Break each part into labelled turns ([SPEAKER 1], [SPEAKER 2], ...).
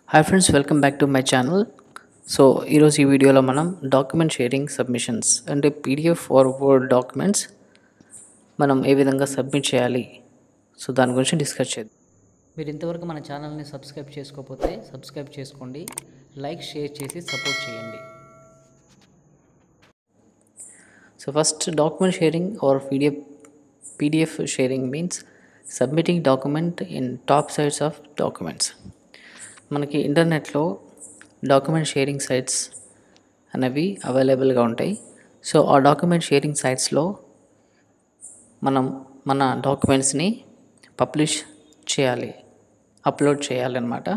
[SPEAKER 1] Hi friends welcome back to my channel so ఈరోజు ఈ వీడియోలో మనం డాక్యుమెంట్ షేరింగ్ సబ్మిషన్స్ అంటే పీడిఎఫ్ ఆర్ వర్డ్ డాక్యుమెంట్స్ మనం ఏ విధంగా సబ్మిట్ చేయాలి సో దాని గురించి డిస్కస్ చేద్దాం
[SPEAKER 2] మీరు ఇంతవరకు మన ఛానల్ని సబ్స్క్రైబ్ చేసుకోకపోతే సబ్స్క్రైబ్ చేసుకోండి లైక్ షేర్ చేసి సపోర్ట్ చేయండి
[SPEAKER 1] so first document sharing or PDF PDF sharing means submitting document in top sites of documents మనకి ఇంటర్నెట్లో డాక్యుమెంట్ షేరింగ్ సైట్స్ అనేవి అవైలబుల్గా ఉంటాయి సో ఆ డాక్యుమెంట్ షేరింగ్ సైట్స్లో మనం మన డాక్యుమెంట్స్ని పబ్లిష్ చేయాలి అప్లోడ్ చేయాలన్నమాట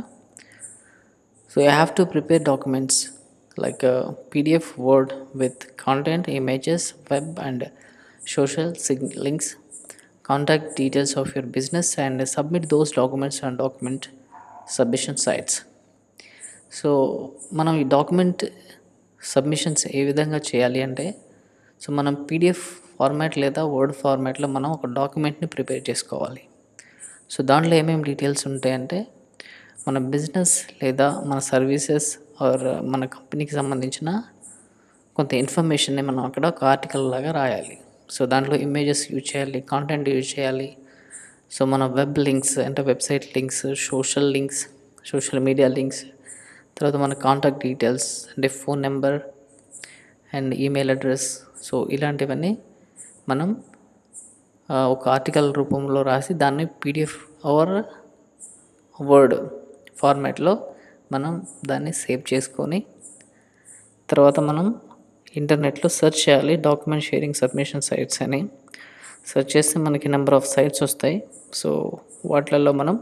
[SPEAKER 1] so you have to prepare documents like a PDF Word with content, images, web and social sig- links, contact details of your business, and submit those documents on document submission sites. So మనం ఈ document submissions ఏ విధంగా చేయాలి అంటే so మనం PDF format లేదా word ఫార్మాట్లో మనం ఒక డాక్యుమెంట్ని ప్రిపేర్ చేసుకోవాలి సో దాంట్లో ఏమేమి డీటెయిల్స్ ఉంటాయంటే మన బిజినెస్ లేదా మన సర్వీసెస్ ఆర్ మన కంపెనీకి సంబంధించిన కొంత ఇన్ఫర్మేషన్ని మనం అక్కడ ఒక ఆర్టికల్ లాగా రాయాలి సో దాంట్లో ఇమేజెస్ యూజ్ చేయాలి కాంటెంట్ యూజ్ చేయాలి సో మన వెబ్ లింక్స్ అంటే website links social links social media links తర్వాత మన కాంటాక్ట్ డీటెయిల్స్ అంటే phone number and email address so ఇలాంటివన్నీ మనం ఆ, ఒక ఆర్టికల్ రూపంలో రాసి దాన్ని పీడిఎఫ్ ఆర్ వర్డ్ ఫార్మాట్లో మనం దాన్ని సేవ్ చేసుకొని తర్వాత మనం ఇంటర్నెట్లో సెర్చ్ చేయాలి డాక్యుమెంట్ షేరింగ్ సబ్మిషన్ సైట్స్ అని సెర్చ్ చేస్తే మనకి నెంబర్ ఆఫ్ సైట్స్ వస్తాయి సో వాటిలలో మనం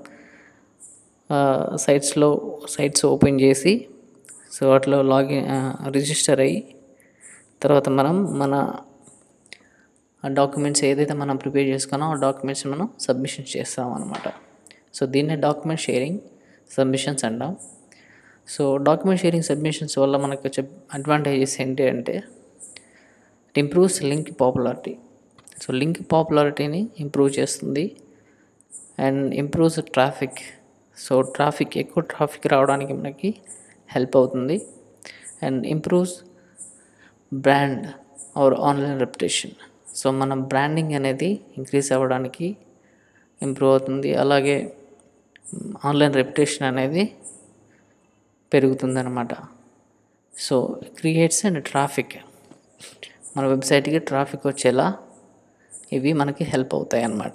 [SPEAKER 1] సైట్స్లో సైట్స్ ఓపెన్ చేసి సో వాటిలో లాగిన్ రిజిస్టర్ అయ్యి తర్వాత మనం మన డాక్యుమెంట్స్ ఏదైతే మనం ప్రిపేర్ చేసుకున్నామో ఆ డాక్యుమెంట్స్ మనం సబ్మిషన్ చేస్తాం అనమాట సో దీన్నే డాక్యుమెంట్ షేరింగ్ సబ్మిషన్స్ అంటాం సో డాక్యుమెంట్ షేరింగ్ సబ్మిషన్స్ వల్ల మనకు వచ్చే అడ్వాంటేజెస్ ఏంటి అంటే it improves link popularity so link పాపులారిటీని ఇంప్రూవ్ చేస్తుంది and improves traffic so traffic ఎక్కువ ట్రాఫిక్ రావడానికి మనకి హెల్ప్ అవుతుంది and improves brand or online reputation so మన బ్రాండింగ్ అనేది ఇంక్రీజ్ అవ్వడానికి ఇంప్రూవ్ అవుతుంది అలాగే ఆన్లైన్ రెప్యుటేషన్ అనేది పెరుగుతుందన్నమాట సో క్రియేట్స్ అండ్ ట్రాఫిక్ మన వెబ్సైట్కి ట్రాఫిక్ వచ్చేలా ఇవి మనకి హెల్ప్ అవుతాయి అన్నమాట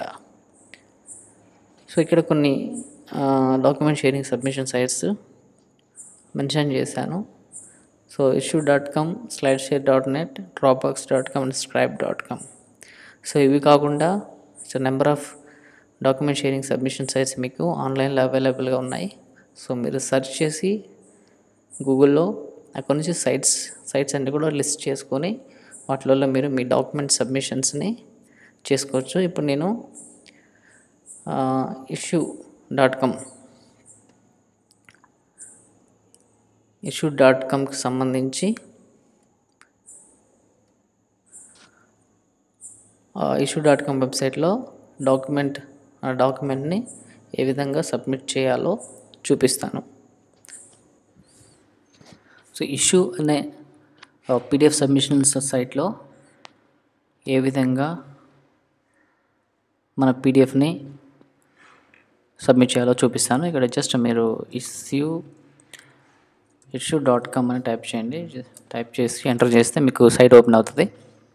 [SPEAKER 1] సో ఇక్కడ కొన్ని document sharing submission sites mention చేశాను so Issuu dot com Slide Share dot net Dropbox dot com and Scribd dot com so ఇవి కాకుండా so number of document sharing submission sites మీకు ఆన్లైన్లో అవైలబుల్గా ఉన్నాయి సో మీరు సెర్చ్ చేసి గూగుల్లో అక్కడ నుంచి సైట్స్ సైట్స్ అన్ని కూడా లిస్ట్ చేసుకొని వాటిలలో మీరు మీ డాక్యుమెంట్ సబ్మిషన్స్ని చేసుకోవచ్చు ఇప్పుడు నేను Issuu dot com Issuu dot కామ్కి సంబంధించి ఇష్యూ డాట్ కామ్ వెబ్సైట్లో డాక్యుమెంట్ ఆ డాక్యుమెంట్ని ఏ విధంగా సబ్మిట్ చేయాలో చూపిస్తాను సో ఇష్యూ అనే పీడిఎఫ్ సబ్మిషన్స్ సైట్లో ఏ విధంగా మన పీడిఎఫ్ని సబ్మిట్ చేయాలో చూపిస్తాను ఇక్కడ జస్ట్ మీరు ఇష్యూ ఇష్యూ డాట్ కామ్ అని టైప్ చేయండి టైప్ చేసి ఎంటర్ చేస్తే మీకు సైట్ ఓపెన్ అవుతుంది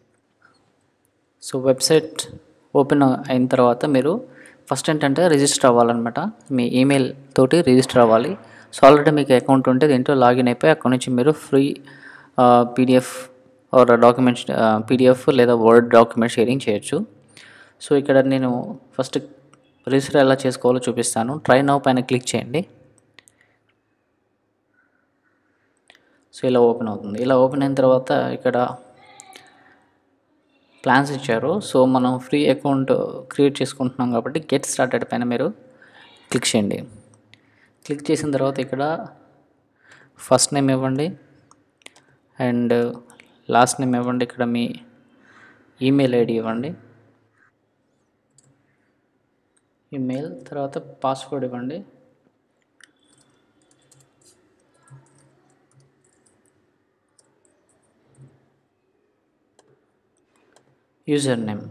[SPEAKER 1] సో వెబ్సైట్ ఓపెన్ అయిన తర్వాత మీరు ఫస్ట్ ఏంటంటే రిజిస్టర్ అవ్వాలన్నమాట మీ ఈమెయిల్ తోటి రిజిస్టర్ అవ్వాలి సో ఆల్రెడీ మీకు అకౌంట్ ఉంటే దీంట్లో లాగిన్ అయిపోయి అక్కడ నుంచి మీరు free PDF or document PDF లేదా వర్డ్ డాక్యుమెంట్ షేరింగ్ చేయొచ్చు సో ఇక్కడ నేను ఫస్ట్ రిజిస్టర్ ఎలా చేసుకోవాలో చూపిస్తాను ట్రై నౌ పైన క్లిక్ చేయండి సో ఇలా ఓపెన్ అవుతుంది ఇలా ఓపెన్ అయిన తర్వాత ఇక్కడ ప్లాన్స్ ఇచ్చారు సో మనం ఫ్రీ అకౌంట్ క్రియేట్ చేసుకుంటున్నాం కాబట్టి గెట్ స్టార్టెడ్ పైన మీరు క్లిక్ చేయండి క్లిక్ చేసిన తర్వాత ఇక్కడ ఫస్ట్ నేమ్ ఇవ్వండి అండ్ లాస్ట్ నేమ్ ఇవ్వండి ఇక్కడ మీ ఈమెయిల్ ఐడి ఇవ్వండి ఈమెయిల్ తర్వాత పాస్వర్డ్ ఇవ్వండి యూజర్ నేమ్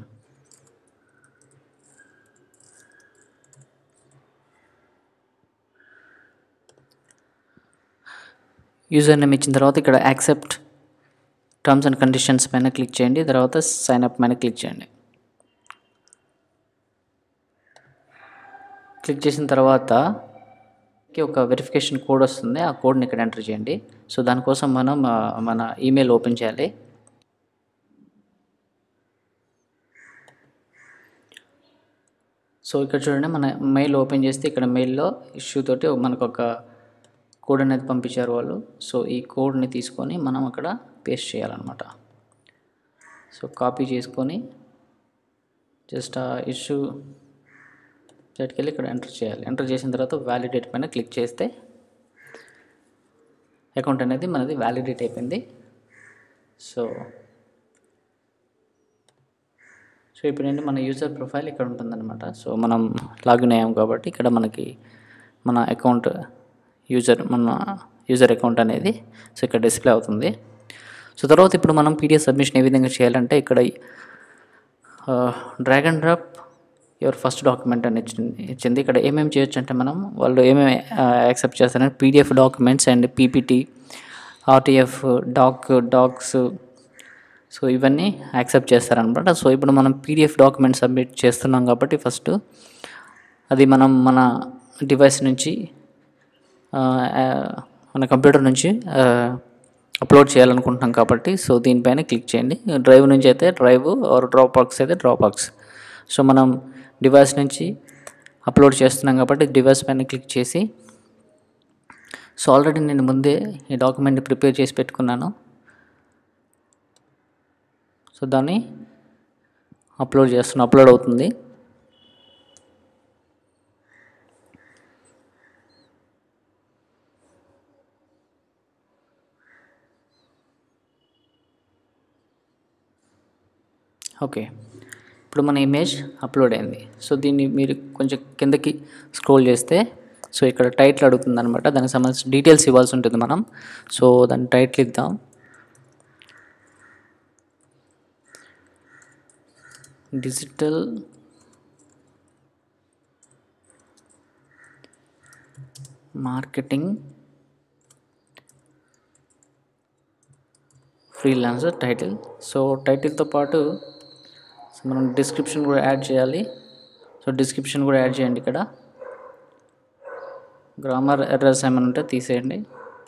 [SPEAKER 1] యూజర్ నేమ్ ఇచ్చిన తర్వాత ఇక్కడ యాక్సెప్ట్ టర్మ్స్ అండ్ కండిషన్స్ పైన క్లిక్ చేయండి తర్వాత సైన్ అప్ పైన క్లిక్ చేయండి క్లిక్ చేసిన తర్వాత ఒక వెరిఫికేషన్ కోడ్ వస్తుంది ఆ కోడ్ని ఇక్కడ ఎంటర్ చేయండి సో దానికోసం మనం ఆ, మన ఈమెయిల్ ఓపెన్ చేయాలి సో ఇక్కడ చూడండి మన మెయిల్ ఓపెన్ చేస్తే ఇక్కడ మెయిల్లో ఇష్యూ తోటి మనకు ఒక కోడ్ అనేది పంపించారు వాళ్ళు సో ఈ కోడ్ని తీసుకొని మనం అక్కడ పేస్ట్ చేయాలన్నమాట సో కాపీ చేసుకొని జస్ట్ ఆ ఇష్యూ సైట్కి వెళ్ళి ఇక్కడ ఎంటర్ చేయాలి ఎంటర్ చేసిన తర్వాత వ్యాలిడేట్ పైన క్లిక్ చేస్తే అకౌంట్ అనేది మనది వ్యాలిడేట్ అయిపోయింది సో సో ఇప్పుడు ఏంటి మన యూజర్ ప్రొఫైల్ ఇక్కడ ఉంటుందన్నమాట సో మనం లాగిన్ అయ్యాం కాబట్టి ఇక్కడ మనకి మన అకౌంట్ యూజర్ మన యూజర్ అకౌంట్ అనేది సో ఇక్కడ డిస్ప్లే అవుతుంది సో తర్వాత ఇప్పుడు మనం పీడిఎఫ్ సబ్మిషన్ ఏ విధంగా చేయాలంటే ఇక్కడ drag and drop your first document అని ఇచ్చింది ఇచ్చింది ఇక్కడ ఏమేమి చేయొచ్చు అంటే మనం వాళ్ళు ఏమేమి యాక్సెప్ట్ చేస్తారంటే PDF documents and PPT RTF doc docs so ఇవన్నీ యాక్సెప్ట్ చేస్తారనమాట సో ఇప్పుడు మనం పీడిఎఫ్ డాక్యుమెంట్ సబ్మిట్ చేస్తున్నాం కాబట్టి ఫస్ట్ అది మనం మన డివైస్ నుంచి ఆ, ఆ, మన కంప్యూటర్ నుంచి అప్లోడ్ చేయాలనుకుంటున్నాం కాబట్టి సో దీనిపైన క్లిక్ చేయండి డ్రైవ్ నుంచి అయితే డ్రైవ్ ఆర్ డ్రాప్ బాక్స్ అయితే డ్రాప్ బాక్స్ సో మనం డివైస్ నుంచి అప్లోడ్ చేస్తున్నాం కాబట్టి డివైస్ పైన క్లిక్ చేసి సో ఆల్రెడీ నేను ముందే ఈ డాక్యుమెంట్ ప్రిపేర్ చేసి పెట్టుకున్నాను సో దాన్ని అప్లోడ్ చేస్తున్నా అప్లోడ్ అవుతుంది ఓకే ఇప్పుడు మన ఇమేజ్ అప్లోడ్ అయింది సో దీన్ని మీరు కొంచెం కిందకి స్క్రోల్ చేస్తే సో ఇక్కడ టైటిల్ అడుగుతుంది అనమాట దానికి సంబంధించిన డీటెయిల్స్ ఇవ్వాల్సి ఉంటుంది మనం సో దాని టైటిల్ ఇద్దాం digital marketing freelancer title so టైటిల్తో పాటు సో మనం డిస్క్రిప్షన్ కూడా యాడ్ చేయాలి సో డిస్క్రిప్షన్ కూడా యాడ్ చేయండి ఇక్కడ గ్రామర్ ఎర్రర్స్ ఏమైనా ఉంటే తీసేయండి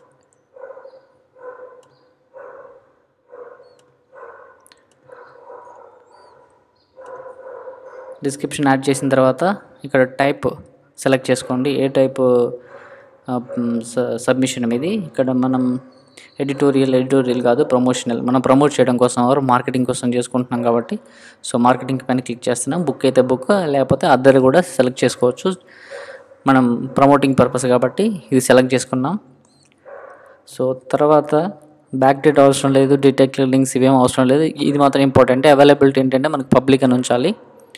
[SPEAKER 1] డిస్క్రిప్షన్ యాడ్ చేసిన తర్వాత ఇక్కడ టైప్ సెలెక్ట్ చేసుకోండి ఏ టైప్ సబ్మిషన్ ఇది ఇక్కడ మనం ఎడిటోరియల్ ఎడిటోరియల్ కాదు ప్రమోషనల్ మనం ప్రమోట్ చేయడం కోసం ఆర్ మార్కెటింగ్ కోసం చేసుకుంటున్నాం కాబట్టి సో మార్కెటింగ్ పైన క్లిక్ చేస్తున్నాం బుక్ అయితే బుక్ లేకపోతే అద్దరు కూడా సెలెక్ట్ చేసుకోవచ్చు మనం ప్రమోటింగ్ పర్పస్ కాబట్టి ఇది సెలెక్ట్ చేసుకున్నాం సో తర్వాత బ్యాక్ డేట్ అవసరం లేదు డిటెక్ట్ లింక్స్ ఇవేం అవసరం లేదు ఇది మాత్రం ఇంపార్టెంట్ అవైలబిలిటీ ఏంటంటే మనకి పబ్లిక్ అని ఉంచాలి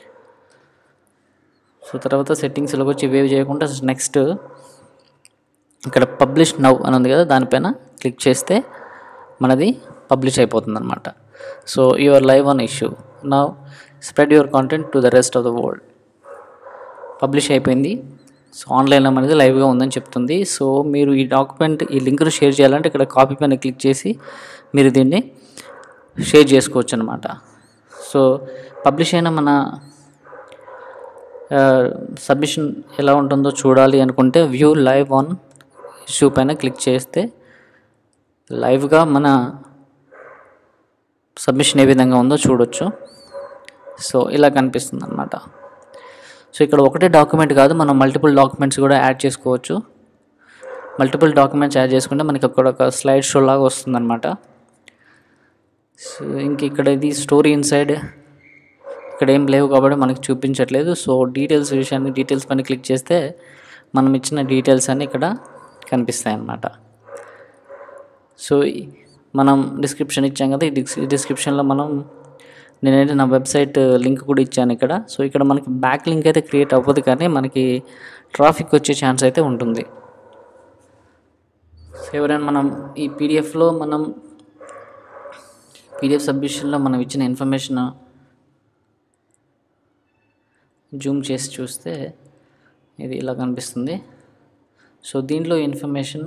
[SPEAKER 1] సో తర్వాత సెట్టింగ్స్లోకి వచ్చి వేవ్ చేయకుండా నెక్స్ట్ ఇక్కడ పబ్లిష్ నవ్ అని ఉంది కదా దానిపైన క్లిక్ చేస్తే మనది పబ్లిష్ అయిపోతుంది అనమాట so you're live on Issuu now spread your content to the rest of the world publish అయిపోయింది సో ఆన్లైన్లో మనది లైవ్గా ఉందని చెప్తుంది సో మీరు ఈ డాక్యుమెంట్ ఈ లింక్ను షేర్ చేయాలంటే ఇక్కడ కాపీ పైన క్లిక్ చేసి మీరు దీన్ని షేర్ చేసుకోవచ్చు అనమాట సో పబ్లిష్ అయిన మన సబ్మిషన్ ఎలా ఉంటుందో చూడాలి అనుకుంటే వ్యూ లైవ్ ఆన్ ఇష్యూ పైన క్లిక్ చేస్తే లైవ్గా మన సబ్మిషన్ ఏ విధంగా ఉందో చూడొచ్చు సో ఇలా కనిపిస్తుంది అనమాట సో ఇక్కడ ఒకటే డాక్యుమెంట్ కాదు మనం మల్టిపుల్ డాక్యుమెంట్స్ కూడా యాడ్ చేసుకోవచ్చు మల్టిపుల్ డాక్యుమెంట్స్ యాడ్ చేసుకుంటే మనకి అక్కడ ఒక స్లైడ్ షో లాగా వస్తుందన్నమాట సో ఇంక ఇక్కడ ఇది స్టోరీ ఇన్సైడ్ ఇక్కడ ఏం లేవు కాబట్టి మనకి చూపించట్లేదు సో డీటెయిల్స్ విషయాన్ని డీటెయిల్స్ పైన క్లిక్ చేస్తే మనం ఇచ్చిన డీటెయిల్స్ అన్నీ ఇక్కడ కనిపిస్తాయి అన్నమాట సో ఈ- మనం డిస్క్రిప్షన్ ఇచ్చాం కదా ఈ డిస్ డిస్క్రిప్షన్లో మనం నేనైతే నా వెబ్సైట్ లింక్ కూడా ఇచ్చాను ఇక్కడ సో ఇక్కడ మనకి బ్యాక్ లింక్ అయితే క్రియేట్ అవ్వదు కానీ మనకి ట్రాఫిక్ వచ్చే ఛాన్స్ అయితే ఉంటుంది సో ఎవరైనా మనం ఈ పీడిఎఫ్లో మనం పీడిఎఫ్ సబ్మిషన్లో మనం ఇచ్చిన ఇన్ఫర్మేషన్ జూమ్ చేసి చూస్తే ఇది ఇలా కనిపిస్తుంది సో దీంట్లో ఇన్ఫర్మేషన్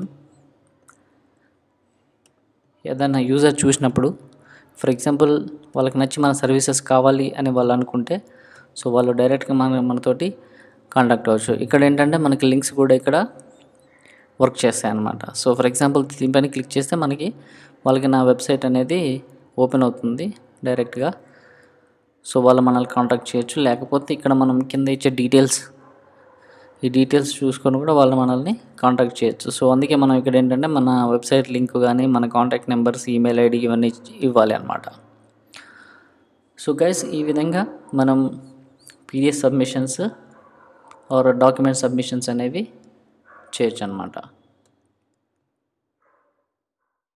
[SPEAKER 1] ఏదైనా యూజర్ చూసినప్పుడు ఫర్ ఎగ్జాంపుల్ వాళ్ళకి నచ్చి మన సర్వీసెస్ కావాలి అని వాళ్ళు అనుకుంటే సో వాళ్ళు డైరెక్ట్గా మన మనతోటి కాంటాక్ట్ అవ్వచ్చు ఇక్కడ ఏంటంటే మనకి లింక్స్ కూడా ఇక్కడ వర్క్ చేస్తాయి అన్నమాట సో ఫర్ ఎగ్జాంపుల్ దీనిపైన క్లిక్ చేస్తే మనకి వాళ్ళకి నా వెబ్సైట్ అనేది ఓపెన్ అవుతుంది డైరెక్ట్గా సో వాళ్ళు మనల్ని కాంటాక్ట్ చేయొచ్చు లేకపోతే ఇక్కడ మనం కింద ఇచ్చే డీటెయిల్స్ ఈ డీటెయిల్స్ చూసుకొని కూడా వాళ్ళు మనల్ని కాంటాక్ట్ చేయొచ్చు సో అందుకే మనం ఇక్కడ ఏంటంటే మన వెబ్సైట్ లింక్ కానీ మన కాంటాక్ట్ నెంబర్స్ ఈమెయిల్ ఐడి ఇవన్నీ ఇవ్వాలి అనమాట సో గైస్ ఈ విధంగా మనం PDF submissions or document submissions అనేవి చేయొచ్చు అనమాట